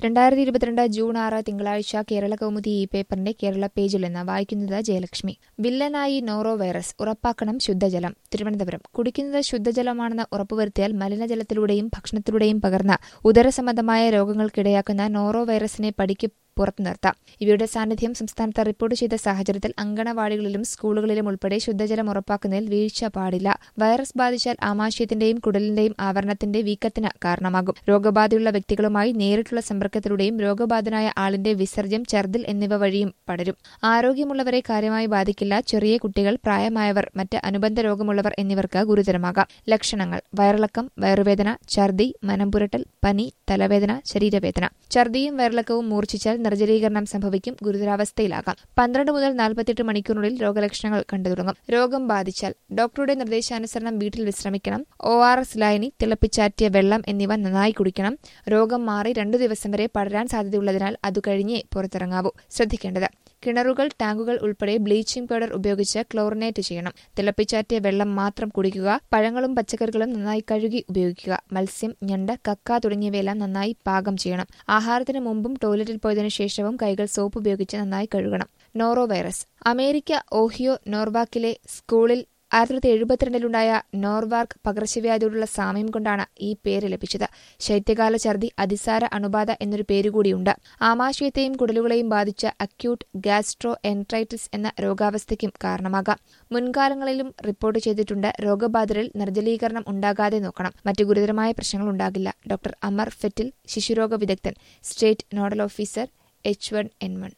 രണ്ടായിരത്തി ഇരുപത്തിരണ്ട് ജൂൺ ആറ് തിങ്കളാഴ്ച കേരള കൗമുദി ഈ പേപ്പറിന്റെ കേരള പേജിൽ നിന്ന് വായിക്കുന്നത് ജയലക്ഷ്മി വില്ലനായി നോറോ വൈറസ് ഉറപ്പാക്കണം ശുദ്ധജലം തിരുവനന്തപുരം കുടിക്കുന്നത് ശുദ്ധജലമാണെന്ന് ഉറപ്പുവരുത്തിയാൽ മലിനജലത്തിലൂടെയും ഭക്ഷണത്തിലൂടെയും പകർന്ന ഉദരസംബന്ധമായ രോഗങ്ങൾക്കിടയാക്കുന്ന നോറോ വൈറസിനെ പടിക്ക് പുറത്തു നിർത്താം ഇവയുടെ സാന്നിധ്യം സംസ്ഥാനത്ത് റിപ്പോർട്ട് ചെയ്ത സാഹചര്യത്തിൽ അങ്കണവാടികളിലും സ്കൂളുകളിലും ഉൾപ്പെടെ ശുദ്ധജലം ഉറപ്പാക്കുന്നതിൽ വീഴ്ച പാടില്ല വൈറസ് ബാധിച്ചാൽ ആമാശയത്തിന്റെയും കുടലിന്റെയും ആവരണത്തിന്റെ വീക്കത്തിന് കാരണമാകും രോഗബാധയുള്ള വ്യക്തികളുമായി നേരിട്ടുള്ള സമ്പർക്കത്തിലൂടെയും രോഗബാധനായ ആളിന്റെ വിസർജ്യം ഛർദിൽ എന്നിവ വഴിയും പടരും ആരോഗ്യമുള്ളവരെ കാര്യമായി ബാധിക്കില്ല ചെറിയ കുട്ടികൾ പ്രായമായവർ മറ്റ് അനുബന്ധ രോഗമുള്ളവർ എന്നിവർക്ക് ഗുരുതരമാകാം ലക്ഷണങ്ങൾ വയറിളക്കം വയറുവേദന ഛർദി മനംപുരട്ടൽ പനി തലവേദന ശരീരവേദന ഛർദിയും വയറിളക്കവും മൂർച്ഛിച്ചാൽ നിർജ്ജലീകരണം സംഭവിക്കും ഗുരുതരാവസ്ഥയിലാകാം പന്ത്രണ്ട് മുതൽ നാൽപ്പത്തെട്ട് മണിക്കൂറിനുള്ളിൽ രോഗലക്ഷണങ്ങൾ കണ്ടുതുടങ്ങും രോഗം ബാധിച്ചാൽ ഡോക്ടറുടെ നിർദ്ദേശാനുസരണം വീട്ടിൽ വിശ്രമിക്കണം ഒ ആർ എസ് ലായനി തിളപ്പിച്ചാറ്റിയ വെള്ളം എന്നിവ നന്നായി കുടിക്കണം രോഗം മാറി രണ്ടു ദിവസം വരെ പടരാൻ സാധ്യതയുള്ളതിനാൽ അത് കഴിഞ്ഞേ പുറത്തിറങ്ങാവൂ ശ്രദ്ധിക്കേണ്ടത് കിണറുകൾ ടാങ്കുകൾ ഉൾപ്പെടെ ബ്ലീച്ചിംഗ് പൗഡർ ഉപയോഗിച്ച് ക്ലോറിനേറ്റ് ചെയ്യണം തിളപ്പിച്ചാറ്റിയ വെള്ളം മാത്രം കുടിക്കുക പഴങ്ങളും പച്ചക്കറികളും നന്നായി കഴുകി ഉപയോഗിക്കുക മത്സ്യം ഞണ്ട് കക്ക തുടങ്ങിയവയെല്ലാം നന്നായി പാകം ചെയ്യണം ആഹാരത്തിന് മുമ്പും ടോയ്ലറ്റിൽ പോയതിനു ശേഷവും കൈകൾ സോപ്പ് ഉപയോഗിച്ച് നന്നായി കഴുകണം നോറോ വൈറസ് അമേരിക്ക ഓഹിയോ നോർവാക്കിലെ സ്കൂളിൽ ആയിരത്തി തൊള്ളായിരത്തി എഴുപത്തിരണ്ടിലുണ്ടായ നോർവാർക്ക് പകർച്ചവ്യാധിയോടുള്ള സാമ്യം കൊണ്ടാണ് ഈ പേര് ലഭിച്ചത് ശൈത്യകാല ഛർദി അതിസാര അണുബാധ എന്നൊരു പേരുകൂടിയുണ്ട് ആമാശയത്തെയും കുടലുകളെയും ബാധിച്ച അക്യൂട്ട് ഗാസ്ട്രോ എൻട്രൈറ്റിസ് എന്ന രോഗാവസ്ഥയ്ക്കും കാരണമാകാം മുൻകാലങ്ങളിലും റിപ്പോർട്ട് ചെയ്തിട്ടുണ്ട് രോഗബാധിതരിൽ നിർജ്ജലീകരണം ഉണ്ടാകാതെ നോക്കണം മറ്റു ഗുരുതരമായ പ്രശ്നങ്ങൾ ഉണ്ടാകില്ല ഡോക്ടർ അമർ ഫെറ്റിൽ ശിശുരോഗ വിദഗ്ധൻ state nodal officer H one N one